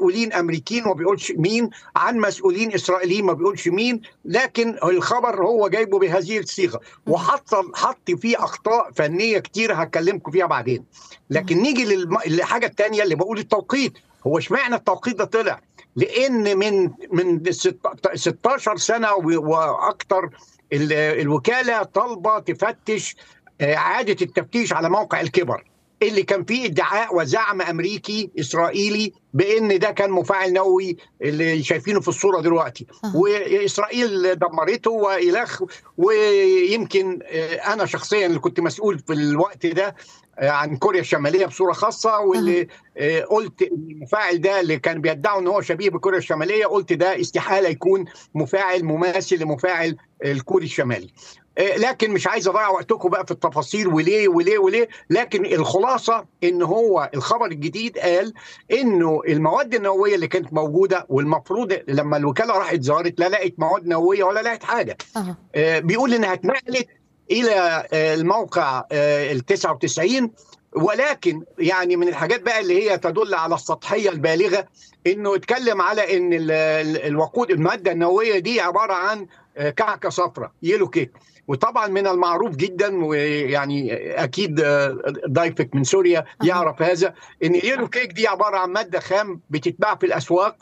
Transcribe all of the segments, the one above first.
مسؤولين امريكيين وما بيقولش مين عن مسؤولين اسرائيليين ما بيقولش مين لكن الخبر هو جايبه بهذه الصيغه وحط حط فيه اخطاء فنيه كتير هكلمكم فيها بعدين لكن نيجي للم... للحاجه الثانيه اللي بقول التوقيت هو اشمعنى التوقيت ده طلع لان من من 16 سنه واكثر الوكاله طالبه تفتش اعاده التفتيش على موقع الكبر اللي كان فيه ادعاء وزعم امريكي اسرائيلي بان ده كان مفاعل نووي اللي شايفينه في الصوره دلوقتي أه. واسرائيل دمرته والخ ويمكن انا شخصيا اللي كنت مسؤول في الوقت ده عن كوريا الشماليه بصوره خاصه واللي أه. قلت المفاعل ده اللي كان بيدعوا ان هو شبيه بكوريا الشماليه قلت ده استحاله يكون مفاعل مماثل لمفاعل الكوري الشمالي لكن مش عايز اضيع وقتكم بقى في التفاصيل وليه وليه وليه لكن الخلاصه ان هو الخبر الجديد قال انه المواد النوويه اللي كانت موجوده والمفروض لما الوكاله راحت زارت لا لقت مواد نوويه ولا لقت حاجه أه. بيقول انها اتنقلت الى الموقع ال 99 ولكن يعني من الحاجات بقى اللي هي تدل على السطحيه البالغه انه اتكلم على ان الوقود الماده النوويه دي عباره عن كعكه صفراء يلو كيك وطبعا من المعروف جدا ويعني اكيد ضيفك من سوريا يعرف هذا ان اليلو كيك دي عباره عن ماده خام بتتباع في الاسواق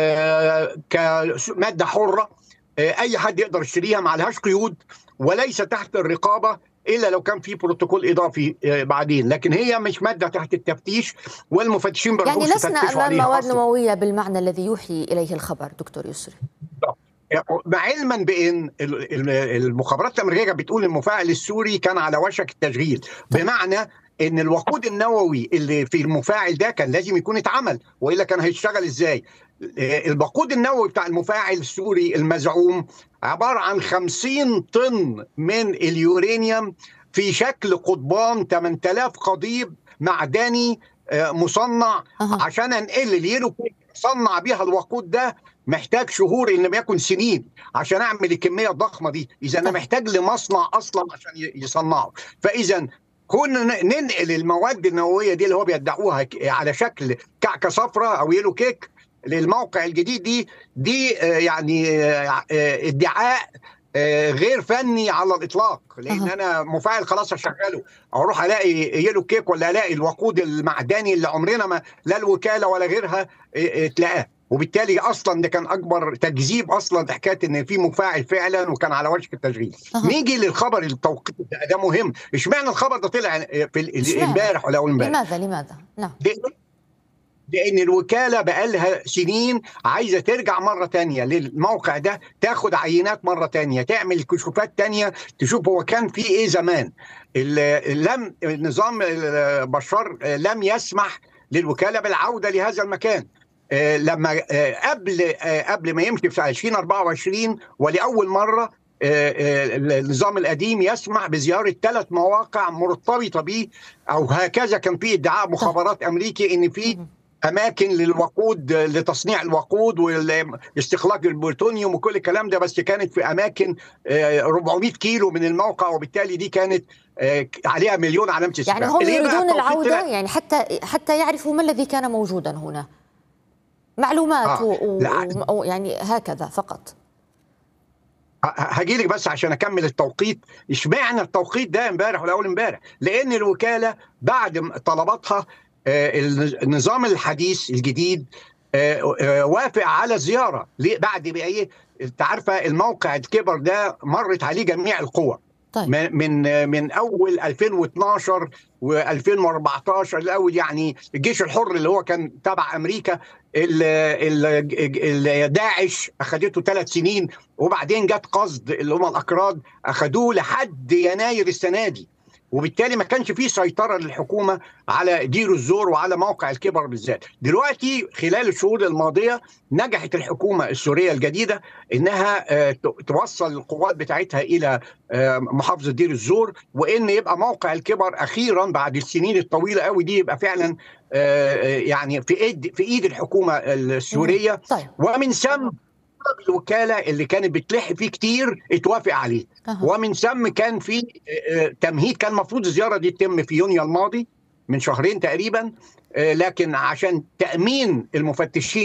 كماده حره اي حد يقدر يشتريها ما عليهاش قيود وليس تحت الرقابه الا لو كان في بروتوكول اضافي بعدين لكن هي مش ماده تحت التفتيش والمفتشين يعني لسنا امام مواد نوويه بالمعنى الذي يوحي اليه الخبر دكتور يسري علما بان المخابرات الامريكيه بتقول المفاعل السوري كان على وشك التشغيل بمعنى ان الوقود النووي اللي في المفاعل ده كان لازم يكون اتعمل والا كان هيشتغل ازاي الوقود النووي بتاع المفاعل السوري المزعوم عباره عن 50 طن من اليورانيوم في شكل قضبان 8000 قضيب معدني مصنع أه. عشان انقل اليلو صنع بيها الوقود ده محتاج شهور ان لم يكن سنين عشان اعمل الكميه الضخمه دي اذا انا محتاج لمصنع اصلا عشان يصنعه فاذا كنا ننقل المواد النوويه دي اللي هو بيدعوها على شكل كعكه صفراء او يلو كيك للموقع الجديد دي دي يعني ادعاء غير فني على الاطلاق لان أه. انا مفاعل خلاص اشغله اروح الاقي يلو كيك ولا الاقي الوقود المعدني اللي عمرنا ما لا الوكاله ولا غيرها تلاقاه وبالتالي اصلا ده كان اكبر تكذيب اصلا حكايه ان في مفاعل فعلا وكان على وشك التشغيل أه. نيجي للخبر التوقيت ده, ده مهم اشمعنى الخبر ده طلع في امبارح ولا اول امبارح لماذا لماذا نعم لان الوكاله بقى لها سنين عايزه ترجع مره تانية للموقع ده تاخد عينات مره تانية تعمل كشوفات تانية تشوف هو كان في ايه زمان لم نظام بشار لم يسمح للوكاله بالعوده لهذا المكان لما قبل قبل ما يمشي في 2024 ولاول مره النظام القديم يسمح بزياره ثلاث مواقع مرتبطه به او هكذا كان في ادعاء مخابرات امريكي ان في اماكن للوقود لتصنيع الوقود واستخلاص البلوتونيوم وكل الكلام ده بس كانت في اماكن 400 كيلو من الموقع وبالتالي دي كانت عليها مليون علامه استفهام يعني هم يريدون العوده يعني حتى حتى يعرفوا ما الذي كان موجودا هنا معلومات آه. و... و... يعني هكذا فقط هجي لك بس عشان اكمل التوقيت اشمعنى التوقيت ده امبارح ولا اول امبارح لان الوكاله بعد طلباتها النظام الحديث الجديد وافق على زياره بعد ايه انت عارفه الموقع الكبر ده مرت عليه جميع القوى طيب. من من اول 2012 و2014 الاول يعني الجيش الحر اللي هو كان تبع امريكا داعش اخذته ثلاث سنين وبعدين جت قصد اللي هم الاكراد اخذوه لحد يناير السنه دي وبالتالي ما كانش فيه سيطره للحكومه على دير الزور وعلى موقع الكبر بالذات دلوقتي خلال الشهور الماضيه نجحت الحكومه السوريه الجديده انها توصل القوات بتاعتها الى محافظه دير الزور وان يبقى موقع الكبر اخيرا بعد السنين الطويله قوي دي يبقى فعلا يعني في ايد في ايد الحكومه السوريه طيب. ومن ثم الوكاله اللي كانت بتلح فيه كتير اتوافق عليه أه. ومن ثم كان في تمهيد كان المفروض الزياره دي تتم في يونيو الماضي من شهرين تقريبا لكن عشان تامين المفتشين